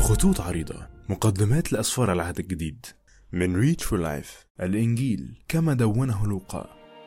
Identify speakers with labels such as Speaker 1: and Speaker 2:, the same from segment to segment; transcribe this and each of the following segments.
Speaker 1: خطوط عريضة مقدمات لأسفار العهد الجديد من ريتش فور لايف الإنجيل كما دونه لوقا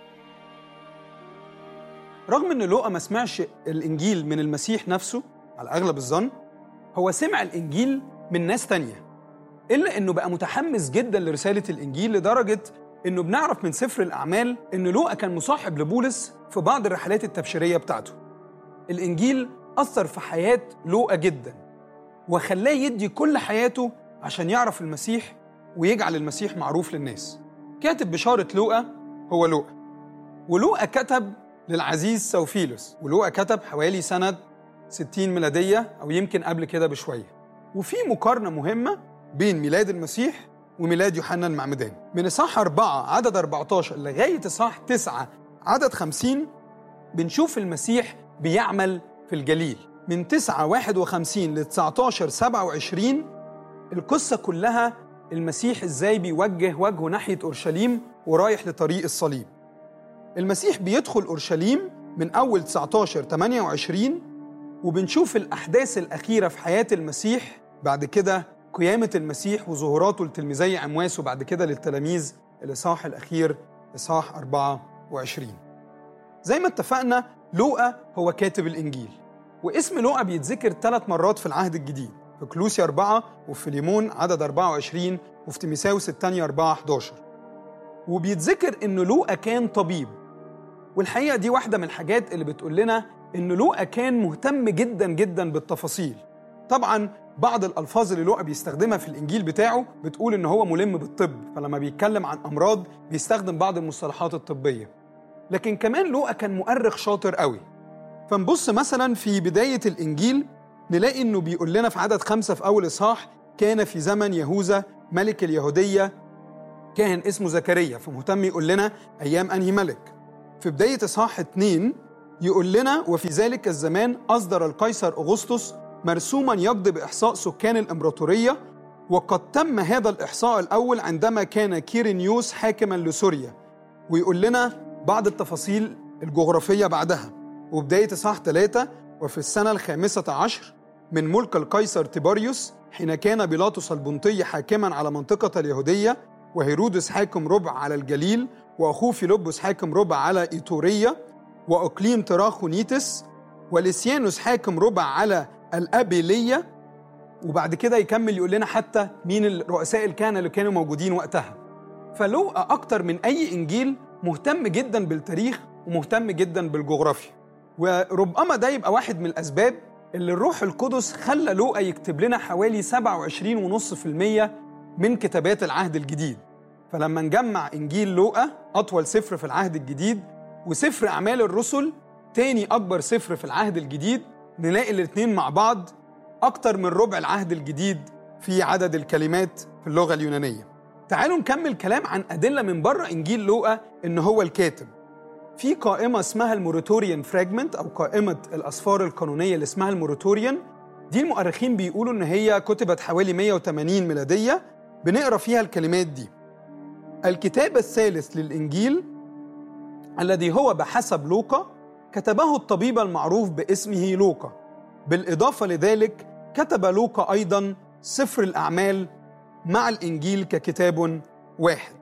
Speaker 2: رغم ان لوقا ما سمعش الانجيل من المسيح نفسه على اغلب الظن هو سمع الانجيل من ناس تانية الا انه بقى متحمس جدا لرساله الانجيل لدرجه انه بنعرف من سفر الاعمال ان لوقا كان مصاحب لبولس في بعض الرحلات التبشيريه بتاعته الانجيل اثر في حياه لوقا جدا وخلاه يدي كل حياته عشان يعرف المسيح ويجعل المسيح معروف للناس كاتب بشاره لوقا هو لوقا ولوقا كتب للعزيز سوفيلوس ولوقا كتب حوالي سنة 60 ميلادية أو يمكن قبل كده بشوية وفي مقارنة مهمة بين ميلاد المسيح وميلاد يوحنا المعمدان من إصحاح 4 عدد 14 لغاية إصحاح 9 عدد 50 بنشوف المسيح بيعمل في الجليل من 9 51 ل 19 27 القصة كلها المسيح ازاي بيوجه وجهه ناحية أورشليم ورايح لطريق الصليب المسيح بيدخل اورشليم من اول 19 28 وبنشوف الاحداث الاخيره في حياه المسيح بعد كده قيامه المسيح وظهوراته لتلميذي عمواس وبعد كده للتلاميذ الاصحاح الاخير اصحاح 24 زي ما اتفقنا لوقا هو كاتب الانجيل واسم لوقا بيتذكر ثلاث مرات في العهد الجديد في كلوسي 4 وفي فيليمون عدد 24 وفي تيميساوس الثانية 4 11 وبيتذكر ان لوقا كان طبيب والحقيقه دي واحده من الحاجات اللي بتقول لنا ان لوقا كان مهتم جدا جدا بالتفاصيل طبعا بعض الالفاظ اللي لوقا بيستخدمها في الانجيل بتاعه بتقول ان هو ملم بالطب فلما بيتكلم عن امراض بيستخدم بعض المصطلحات الطبيه لكن كمان لوقا كان مؤرخ شاطر قوي فنبص مثلا في بدايه الانجيل نلاقي انه بيقول لنا في عدد خمسة في اول اصحاح كان في زمن يهوذا ملك اليهوديه كاهن اسمه زكريا فمهتم يقول لنا ايام انهي ملك في بداية إصحاح 2 يقول لنا وفي ذلك الزمان أصدر القيصر أغسطس مرسوما يقضي بإحصاء سكان الإمبراطورية وقد تم هذا الإحصاء الأول عندما كان كيرينيوس حاكما لسوريا ويقول لنا بعض التفاصيل الجغرافية بعدها وبداية إصحاح 3 وفي السنة الخامسة عشر من ملك القيصر تيباريوس حين كان بيلاطس البنطي حاكما على منطقة اليهودية وهيرودس حاكم ربع على الجليل واخوه فيلبس حاكم ربع على ايتوريه واقليم تراخونيتس ولسيانوس حاكم ربع على الابيليه وبعد كده يكمل يقول لنا حتى مين الرؤساء الكهنه اللي كانوا موجودين وقتها فلوقا اكتر من اي انجيل مهتم جدا بالتاريخ ومهتم جدا بالجغرافيا وربما ده يبقى واحد من الاسباب اللي الروح القدس خلى لوقا يكتب لنا حوالي 27.5% من كتابات العهد الجديد فلما نجمع انجيل لوقا اطول سفر في العهد الجديد وسفر اعمال الرسل تاني اكبر سفر في العهد الجديد نلاقي الاثنين مع بعض اكتر من ربع العهد الجديد في عدد الكلمات في اللغه اليونانيه تعالوا نكمل كلام عن ادله من بره انجيل لوقا ان هو الكاتب في قائمه اسمها الموريتوريان فراجمنت او قائمه الاسفار القانونيه اللي اسمها الموريتوريان دي المؤرخين بيقولوا ان هي كتبت حوالي 180 ميلاديه بنقرا فيها الكلمات دي الكتاب الثالث للإنجيل الذي هو بحسب لوقا كتبه الطبيب المعروف باسمه لوقا بالإضافة لذلك كتب لوقا أيضا سفر الأعمال مع الإنجيل ككتاب واحد